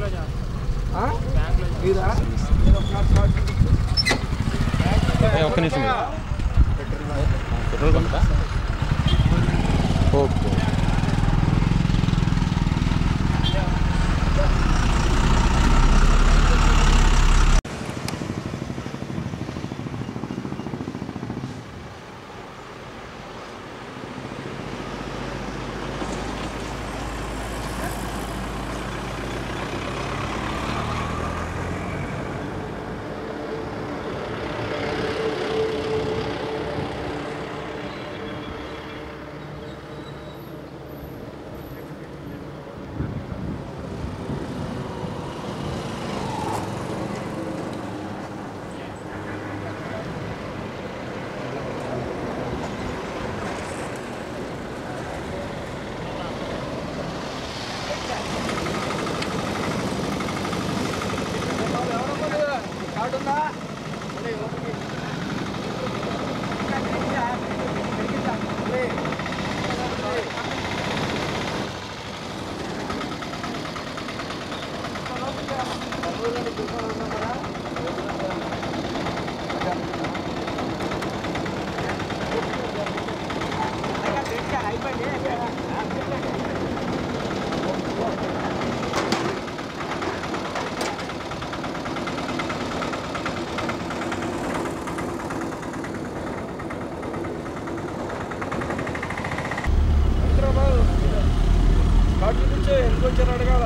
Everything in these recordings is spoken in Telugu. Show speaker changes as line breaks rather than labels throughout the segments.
ఆ? ఇదా?
ఏ, ఒక్క నిమిషం పెట్రోల్ బంకా ఓకే
హైదరాబాద్ కాటి నుంచే ఎందుకు వచ్చారు అడగాల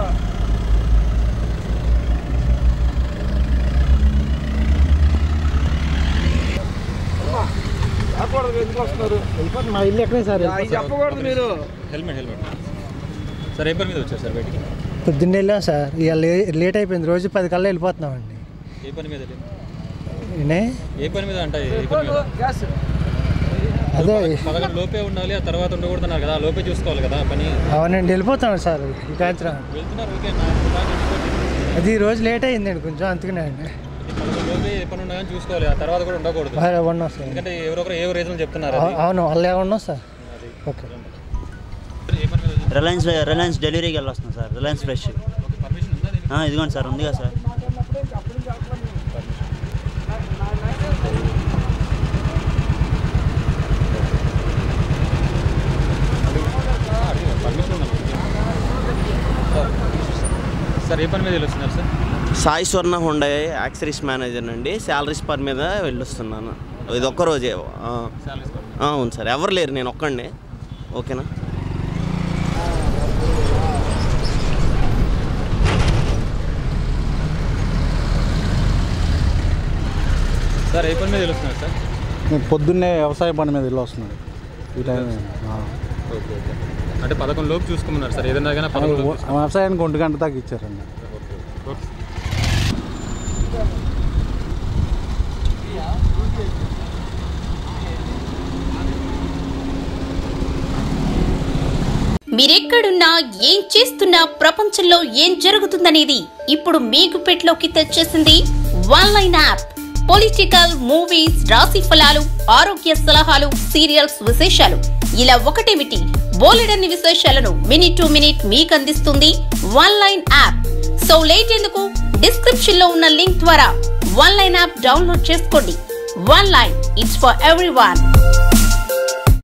అమ్మా, చెప్పకూడదు ఎందుకు వస్తున్నారు
మా ఇల్లు ఎక్కడే సార్
అవి చెప్పకూడదు మీరు
హెల్మెట్ హెల్మెట్ సార్ ఏ పని మీద వచ్చారు సార్ బయటికి
పొద్దున్న వెళ్ళాం సార్ ఇవాళ లే- లేట్ అయిపోయింది రోజు పది కల్లా వెళ్ళిపోతున్నామండి
ఏ పని మీద
నే
ఏ పని మీద అంటే ఏ పని మీద
గ్యాస్
అదే
పదకొండు లోపే ఉండాలి ఆ తర్వాత ఉండకూడదు అన్నారు కదా ఆ లోపే చూసుకోవాలి కదా పని
అవునండి వెళ్ళిపోతాను సార్ ఈ సాయంత్రం
వెళ్తున్నారు ఓకే నా బాగా చూసుకోండి.
అది ఈ రోజు లేట్ అయిందండి కొంచెం అందుకనే అండి
పదకొండు లోపే ఏ పని ఉన్నా కానీ చూసుకోవాలి ఆ తర్వాత కూడా ఉండకూడదు
బాగా ఉన్నాం సార్
ఎందుకంటే ఎవరొకరు ఏ రీజన్ చెప్తున్నారు అది
అవు- అవును వాళ్ళు ఏమన్నాం సార్
అది.
ఓకే
ఏ పని మీద వచ్చారు?
రిలయన్స్ రిలయన్స్ డెలివరీకి వెళ్ళొస్తున్నాం సార్ రిలయన్స్ ఫ్రెష్
పర్మిషన్ ఉందా దీనికి?
ఆ, ఇదిగోండి సార్ ఉందిగా సార్
పర్మిషన్ ఉందా సార్ ఏ పని మీద వెళ్ళొస్తున్నారు sir
Sai Swarna Hyundai accessories manager అండి శాలరీస్ పర్ మీద వెళ్ళొస్తున్నాను ఇది ఒక్క రోజే ఆ,
శాలరీస్ పర్
ఆ, అవును సార్ ఎవరు లేరు నేను ఒక్కడినే ఓకేనా
సార్ ఏ పని మీద వెళ్ళొస్తున్నారు సార్
నేను పొద్దున్నే వ్యవసాయ పని మీద వెళ్ళి వస్తున్నాడు ఈ టైం ఆ.
ఓకే ఓకే అంటే పదకొండు లోపు చూసుకోమన్నారు సార్ ఏదైనా కానీ పదకొండు లోపు
ఆ వ్యవసాయానికి ఒంటి గంట దాకా ఇచ్చారండి
ఓకే ఓకే
మీరెక్కడున్నా ఏం చేస్తున్నా ప్రపంచంలో ఏం జరుగుతుందనేది ఇప్పుడు మీకు పెట్లోకి తెచ్చేసింది one line app political movies రాశి ఫలాలు ఆరోగ్య సలహాలు సీరియల్స్ విశేషాలు ఇలా ఒకటేమిటి బోలెడన్ని విశేషాలను మినిట్ టు మినిట్ మీకు అందిస్తుంది one line app so late ఎందుకు డిస్క్రిప్షన్ లో ఉన్న లింక్ ద్వారా వన్ లైన్ యాప్ డౌన్లోడ్ చేసుకోండి one line it's for every